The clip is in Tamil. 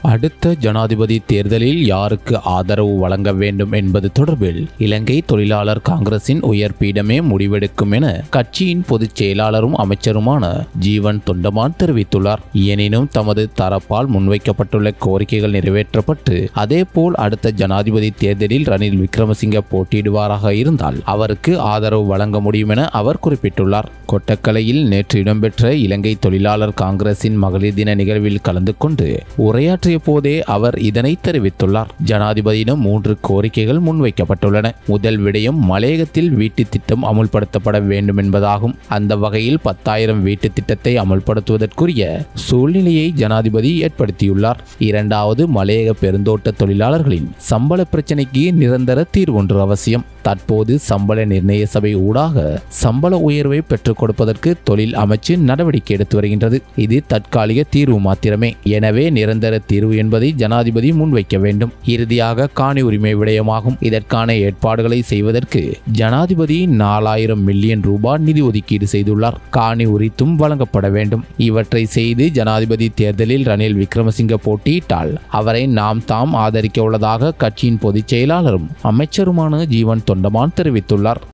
அடுத்த ஜனாதிபதி தேர்தலில் யாருக்கு ஆதரவு வழங்க வேண்டும் என்பது தொடர்பில் இலங்கை தொழிலாளர் காங்கிரசின் உயர் பீடமே முடிவெடுக்கும் என கட்சியின் பொதுச் செயலாளரும் அமைச்சருமான ஜீவன் தொண்டமான் தெரிவித்துள்ளார் எனினும் தமது தரப்பால் முன்வைக்கப்பட்டுள்ள கோரிக்கைகள் நிறைவேற்றப்பட்டு அதேபோல் அடுத்த ஜனாதிபதி தேர்தலில் ரணில் விக்ரமசிங்க போட்டியிடுவாராக இருந்தால் அவருக்கு ஆதரவு வழங்க முடியும் என அவர் குறிப்பிட்டுள்ளார் கொட்டக்கலையில் நேற்று இடம்பெற்ற இலங்கை தொழிலாளர் காங்கிரசின் மகளிர் தின நிகழ்வில் கலந்து கொண்டு உரையாற்றிய போதே அவர் இதனை தெரிவித்துள்ளார் ஜனாதிபதியிடம் மூன்று கோரிக்கைகள் முன்வைக்கப்பட்டுள்ளன முதல் விடயம் மலையகத்தில் வீட்டு திட்டம் அமுல்படுத்தப்பட வேண்டும் என்பதாகும் அந்த வகையில் பத்தாயிரம் வீட்டு திட்டத்தை அமுல்படுத்துவதற்குரிய சூழ்நிலையை ஜனாதிபதி ஏற்படுத்தியுள்ளார் இரண்டாவது மலையக பெருந்தோட்ட தொழிலாளர்களின் சம்பள பிரச்சினைக்கு நிரந்தர தீர்வொன்று அவசியம் தற்போது சம்பள நிர்ணய சபை ஊடாக சம்பள உயர்வை பெற்றுக் கொடுப்பதற்கு தொழில் அமைச்சு நடவடிக்கை எடுத்து வருகின்றது இது தற்காலிக தீர்வு மாத்திரமே எனவே நிரந்தர தீர்வு என்பதை ஜனாதிபதி முன்வைக்க வேண்டும் இறுதியாக காணி உரிமை விடயமாகும் இதற்கான ஏற்பாடுகளை செய்வதற்கு ஜனாதிபதி நாலாயிரம் மில்லியன் ரூபாய் நிதி ஒதுக்கீடு செய்துள்ளார் காணி உரித்தும் வழங்கப்பட வேண்டும் இவற்றை செய்து ஜனாதிபதி தேர்தலில் ரணில் விக்ரமசிங்க போட்டியிட்டால் அவரை நாம் தாம் ஆதரிக்க உள்ளதாக கட்சியின் பொதுச் செயலாளரும் அமைச்சருமான ஜீவன் தொண்டமான் தெரிவித்துள்ளார்